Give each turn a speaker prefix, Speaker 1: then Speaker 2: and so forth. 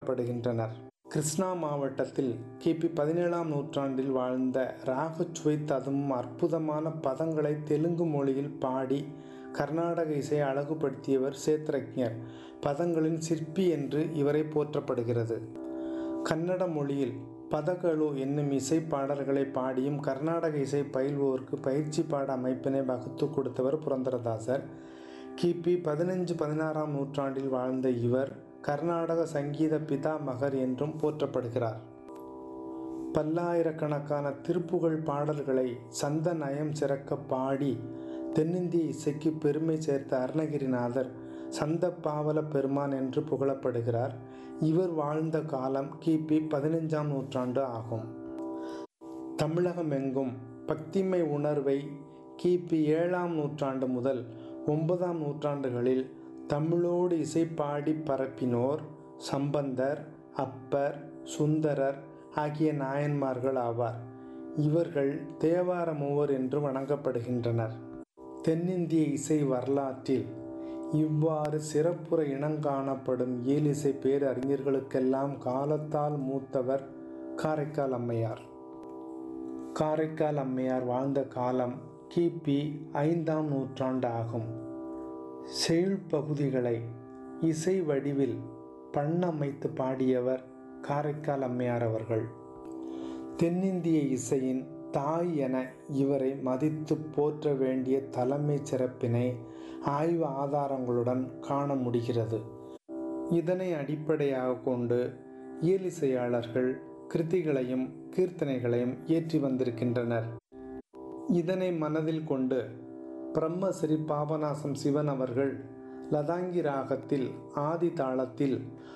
Speaker 1: வணங்கப்படுகின்றனர் கிருஷ்ணா மாவட்டத்தில் கிபி பதினேழாம் நூற்றாண்டில் வாழ்ந்த ராகச்சுவை ததும்பும் அற்புதமான பதங்களை தெலுங்கு மொழியில் பாடி கர்நாடக இசையை அழகுபடுத்தியவர் சேத்ரஜ்ஞர் பதங்களின் சிற்பி என்று இவரை போற்றப்படுகிறது கன்னட மொழியில் பதகளு என்னும் இசை பாடல்களை பாடியும் கர்நாடக இசை பயில்வோருக்கு பயிற்சி பாட அமைப்பினை வகுத்து கொடுத்தவர் புரந்தரதாசர் கிபி பதினஞ்சு பதினாறாம் நூற்றாண்டில் வாழ்ந்த இவர் கர்நாடக சங்கீத பிதாமகர் என்றும் போற்றப்படுகிறார் பல்லாயிரக்கணக்கான திருப்புகழ் பாடல்களை சந்த நயம் சிறக்க பாடி தென்னிந்திய இசைக்கு பெருமை சேர்த்த அருணகிரிநாதர் சந்த பாவல பெருமான் என்று புகழப்படுகிறார் இவர் வாழ்ந்த காலம் கிபி பதினஞ்சாம் நூற்றாண்டு ஆகும் தமிழகம் எங்கும் பக்திமை உணர்வை கிபி ஏழாம் நூற்றாண்டு முதல் ஒன்பதாம் நூற்றாண்டுகளில் தமிழோடு இசை பாடி பரப்பினோர் சம்பந்தர் அப்பர் சுந்தரர் ஆகிய நாயன்மார்கள் ஆவார் இவர்கள் தேவார மூவர் என்று வணங்கப்படுகின்றனர் தென்னிந்திய இசை வரலாற்றில் இவ்வாறு சிறப்புற இனங்காணப்படும் இயலிசை பேரறிஞர்களுக்கெல்லாம் காலத்தால் மூத்தவர் காரைக்கால் அம்மையார் காரைக்கால் அம்மையார் வாழ்ந்த காலம் கிபி ஐந்தாம் நூற்றாண்டு ஆகும் செயுள் பகுதிகளை இசை வடிவில் பண்ணமைத்து பாடியவர் காரைக்கால் அம்மையார் அவர்கள் தென்னிந்திய இசையின் தாய் என இவரை மதித்து போற்ற வேண்டிய தலைமை சிறப்பினை ஆய்வு ஆதாரங்களுடன் காண முடிகிறது இதனை அடிப்படையாக கொண்டு இயலிசையாளர்கள் கிருதிகளையும் கீர்த்தனைகளையும் இயற்றி வந்திருக்கின்றனர் இதனை மனதில் கொண்டு பிரம்மஸ்ரீ பாபநாசம் சிவன் அவர்கள் லதாங்கி ராகத்தில் ஆதி தாளத்தில்